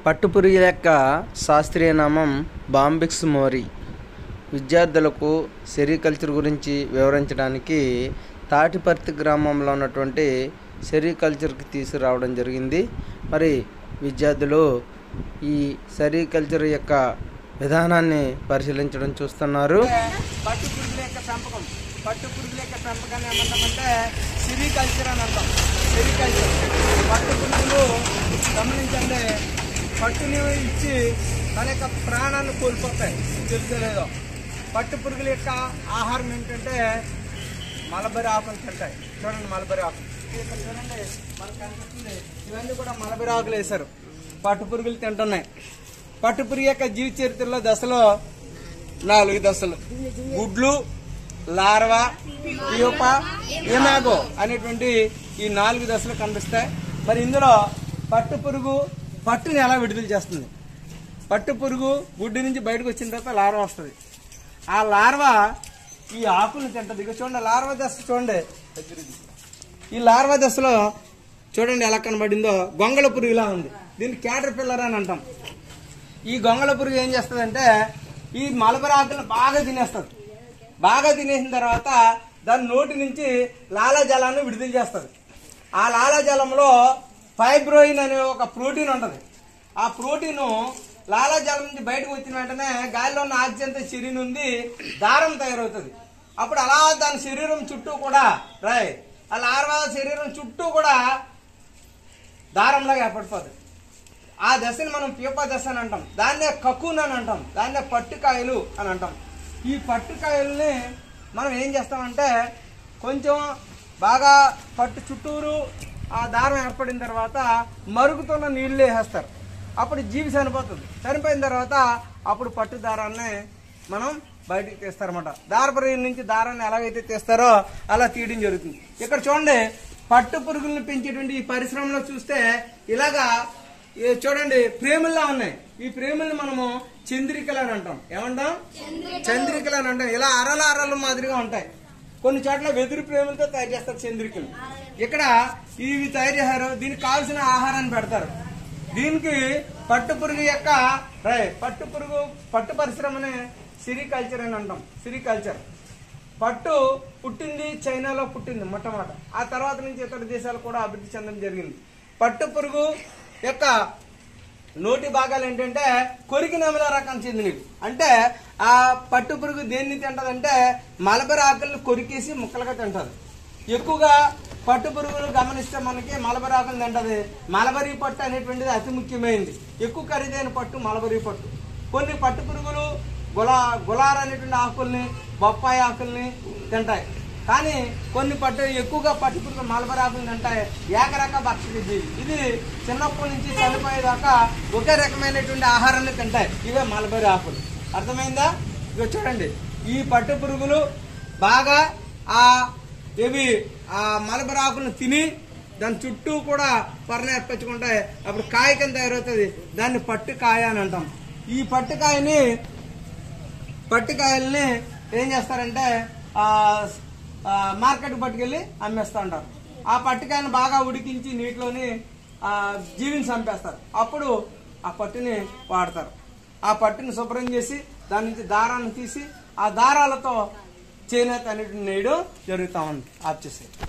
పట్టుపురుగు యొక్క శాస్త్రీయ నామం బాంబిక్స్ మోరీ విద్యార్థులకు సెరికల్చర్ గురించి వివరించడానికి తాటిపర్తి గ్రామంలో ఉన్నటువంటి సెరికల్చర్కి తీసుకురావడం జరిగింది మరి విద్యార్థులు ఈ సెరికల్చర్ యొక్క విధానాన్ని పరిశీలించడం చూస్తున్నారు పట్టు పురుగుల యొక్క పెంపకం పట్టు పురుగుల యొక్క పెంపకాన్ని ఏమంటామంటే సిరికల్చర్ అని అంటాం సిరికల్చర్ పట్టు పురుగులు గమనించండి పట్టుని ఇచ్చి తన యొక్క ప్రాణాన్ని కోల్పోతాయి తెలుసో లేదో పట్టు పురుగుల యొక్క ఆహారం ఏంటంటే మలబరి ఆకులు తింటాయి చూడండి మలబరి ఆకులు ఇక్కడ చూడండి మనకు కనిపిస్తుంది ఇవన్నీ కూడా మలబరి ఆకులు వేశారు పట్టు పురుగులు తింటున్నాయి పట్టు పురుగు యొక్క జీవిత చరిత్రలో దశలో నాలుగు దశలు గుడ్లు లార్వా ప్యూప ఇమాగో అనేటువంటి ఈ నాలుగు దశలు కనిపిస్తాయి మరి ఇందులో పట్టు పురుగు పట్టుని ఎలా విడుదల చేస్తుంది పట్టు పురుగు గుడ్డు నుంచి బయటకు వచ్చిన తర్వాత లార్వా వస్తుంది ఆ లార్వా ఈ ఆకులను తింటది ఇక చూడండి లార్వా దశ చూడండి ఈ లార్వా దశలో చూడండి ఎలా కనబడిందో గొంగళ పురుగు ఇలా ఉంది దీన్ని క్యాటర్ పిల్లర్ అని అంటాం ఈ గొంగళ పురుగు ఏం చేస్తుందంటే ఈ మలబరి ఆకులను బాగా తినేస్తుంది బాగా తినేసిన తర్వాత దాని నోటి నుంచి లాలాజలాన్ని విడుదల చేస్తుంది ఆ లాలాజలంలో ఫైబ్రోయిన్ అనే ఒక ప్రోటీన్ ఉంటుంది ఆ ప్రోటీన్ లాలాజలం నుంచి బయటకు వచ్చిన వెంటనే గాలిలో ఉన్న ఆక్సిజన్తో శరీరం ఉంది దారం తయారవుతుంది అప్పుడు అలా దాని శరీరం చుట్టూ కూడా రాయ్ ఆ లార్వా శరీరం చుట్టూ కూడా దారంలాగా ఏర్పడిపోతుంది ఆ దశని మనం పీప దశ అని అంటాం దాన్నే కకూన్ అని అంటాం దాన్నే పట్టుకాయలు అని అంటాం ఈ పట్టుకాయల్ని మనం ఏం చేస్తామంటే కొంచెం బాగా పట్టు చుట్టూరు ఆ దారం ఏర్పడిన తర్వాత మరుగుతున్న నీళ్ళు వేసేస్తారు అప్పుడు జీవి చనిపోతుంది చనిపోయిన తర్వాత అప్పుడు పట్టు దారాన్ని మనం బయటికి తీస్తారన్నమాట దారపురి నుంచి దారాన్ని ఎలాగైతే తీస్తారో అలా తీయడం జరుగుతుంది ఇక్కడ చూడండి పట్టు పురుగులను పెంచేటువంటి ఈ పరిశ్రమలో చూస్తే ఇలాగా ఏ చూడండి ప్రేముల్లా ఉన్నాయి ఈ ప్రేముల్ని మనము చంద్రికలు అని అంటాం ఏమంటాం చంద్రికలు అని అంటాం ఇలా అరల అరల మాదిరిగా ఉంటాయి కొన్ని చోట్ల వెదురు ప్రేములతో తయారు చేస్తారు చంద్రికలు ఇక్కడ ఇవి తయారు చేశారు దీనికి కావాల్సిన ఆహారాన్ని పెడతారు దీనికి పట్టు పురుగు యొక్క రై పట్టు పురుగు పట్టు పరిశ్రమనే సిరికల్చర్ అని అంటాం సిరికల్చర్ పట్టు పుట్టింది చైనాలో పుట్టింది మొట్టమొదట ఆ తర్వాత నుంచి ఇతర దేశాలు కూడా అభివృద్ధి చెందడం జరిగింది పట్టు పురుగు యొక్క నోటి భాగాలు ఏంటంటే కొరికి నెమల రకం చెందినవి అంటే ఆ పట్టు పురుగు దేన్ని తింటదంటే మలబరి ఆకులను కొరికేసి ముక్కలుగా తింటది ఎక్కువగా పట్టు పురుగులు గమనిస్తే మనకి మలబరి ఆకులు తింటది మలబరి పట్టు అనేటువంటిది అతి ముఖ్యమైనది ఎక్కువ ఖరీదైన పట్టు మలబరి పట్టు కొన్ని పట్టు పురుగులు గులా గులార్ అనేటువంటి ఆకుల్ని బొప్పాయి ఆకుల్ని తింటాయి కానీ కొన్ని పట్టు ఎక్కువగా పట్టు పురుగులు మలబరి ఆకులు తింటాయి ఏకరక భక్షక జీవి ఇది చిన్నప్పటి నుంచి చనిపోయేదాకా ఒకే రకమైనటువంటి ఆహారాన్ని తింటాయి ఇవే మలబరి ఆకులు అర్థమైందా ఇక చూడండి ఈ పట్టు పురుగులు బాగా ఆ ఇవి ఆ మలబరి ఆకులను తిని దాని చుట్టూ కూడా పొరను ఏర్పరచుకుంటాయి అప్పుడు కాయ కింద తయారవుతుంది దాన్ని పట్టుకాయ అని అంటాం ఈ పట్టుకాయని పట్టుకాయల్ని ఏం చేస్తారంటే ఆ ఆ, మార్కెట్ పట్టుకెళ్ళి అమ్మేస్తూ ఉంటారు ఆ పట్టుకాయను బాగా ఉడికించి నీటిలోని ఆ, జీవిని చంపేస్తారు అప్పుడు ఆ పట్టుని వాడతారు ఆ పట్టుని శుభ్రం చేసి దాని నుంచి దారాన్ని తీసి ఆ దారాలతో చేనేత అనేది నేయడం జరుగుతూ ఉంది ఆప్ చేసేది